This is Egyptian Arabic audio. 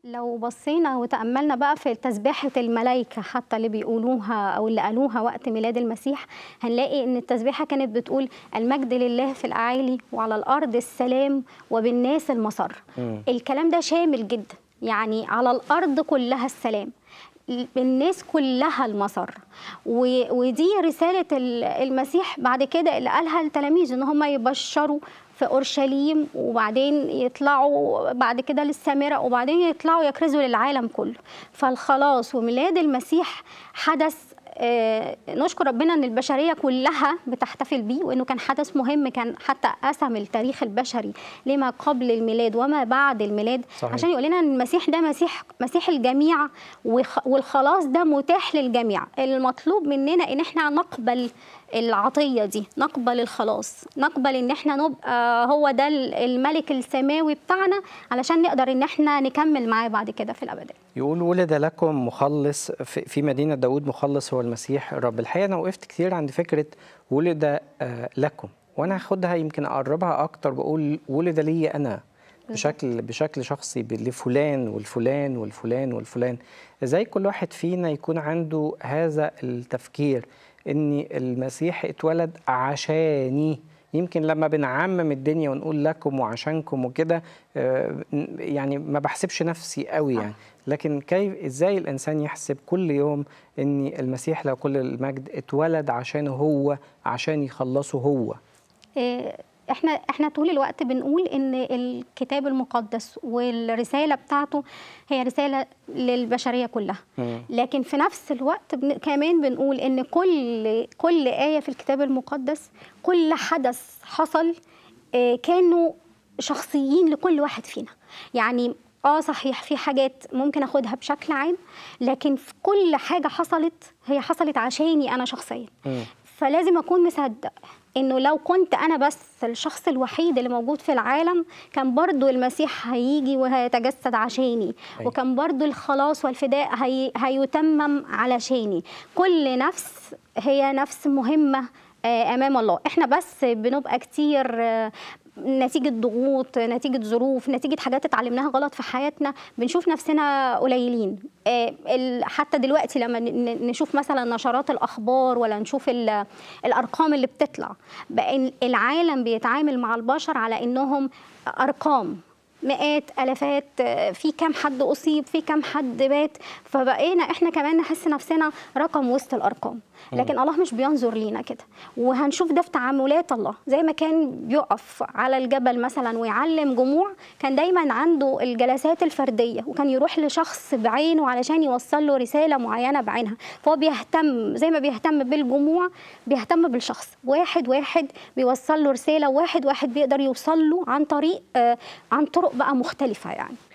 لو بصينا وتأملنا بقى في تسبيحة الملائكة حتى اللي بيقولوها أو اللي قالوها وقت ميلاد المسيح هنلاقي إن التسبيحة كانت بتقول المجد لله في الأعالي وعلى الأرض السلام وبالناس المسر مم. الكلام ده شامل جدا يعني على الأرض كلها السلام الناس كلها المسر و- ودي رسالة ال- المسيح بعد كده اللي قالها للتلاميذ إن هم يبشروا في أورشليم وبعدين يطلعوا بعد كده للسامرة وبعدين يطلعوا يكرزوا للعالم كله فالخلاص وميلاد المسيح حدث آه، نشكر ربنا ان البشريه كلها بتحتفل بيه وانه كان حدث مهم كان حتى قسم التاريخ البشري لما قبل الميلاد وما بعد الميلاد صحيح. عشان يقول لنا ان المسيح ده مسيح مسيح الجميع وخ- والخلاص ده متاح للجميع المطلوب مننا ان احنا نقبل العطيه دي نقبل الخلاص نقبل ان احنا نبقى هو ده الملك السماوي بتاعنا علشان نقدر ان احنا نكمل معاه بعد كده في الابديه يقول ولد لكم مخلص في في مدينة داود مخلص هو المسيح الرب الحقيقة أنا وقفت كتير عند فكرة ولد آه، لكم وأنا هاخدها يمكن أقربها أكتر بقول ولد لي أنا بشكل بشكل شخصي ب- لفلان والفلان والفلان والفلان ازاي كل واحد فينا يكون عنده هذا التفكير ان المسيح اتولد عشاني يمكن لما بنعمم الدنيا ونقول لكم وعشانكم وكده آه، يعني ما بحسبش نفسي قوي يعني لكن كيف ازاي الانسان يحسب كل يوم ان المسيح له كل المجد اتولد عشانه هو عشان يخلصه هو إيه، احنا احنا طول الوقت بنقول ان الكتاب المقدس والرساله بتاعته هي رساله للبشريه كلها مم. لكن في نفس الوقت بن كمان بنقول ان كل كل ايه في الكتاب المقدس كل حدث حصل آه، كانوا شخصيين لكل واحد فينا يعني اه صحيح في حاجات ممكن اخدها بشكل عام لكن في كل حاجه حصلت هي حصلت عشاني انا شخصيا مم. فلازم اكون مصدق انه لو كنت انا بس الشخص الوحيد اللي موجود في العالم كان برضو المسيح هيجي وهيتجسد عشاني أيوة. وكان برضو الخلاص والفداء هي هيتمم علشاني كل نفس هي نفس مهمة آه، امام الله احنا بس بنبقى كتير آه، نتيجة ضغوط نتيجة ظروف نتيجة حاجات اتعلمناها غلط في حياتنا بنشوف نفسنا قليلين آه، ال- حتى دلوقتي لما ن- ن- نشوف مثلا نشرات الأخبار ولا نشوف ال- الأرقام اللي بتطلع بقى ال- العالم بيتعامل مع البشر على إنهم أرقام مئات الافات آه، في كام حد اصيب في كام حد مات فبقينا احنا كمان نحس نفسنا رقم وسط الارقام لكن الله مش بينظر لينا كده وهنشوف ده في تعاملات الله زي ما كان بيقف على الجبل مثلا ويعلم جموع كان دايما عنده الجلسات الفرديه وكان يروح لشخص بعينه علشان يوصل له رساله معينه بعينها فهو بيهتم زي ما بيهتم بالجموع بيهتم بالشخص واحد واحد بيوصل له رساله واحد واحد بيقدر يوصل له عن طريق آه، عن طرق بقى مختلفه يعني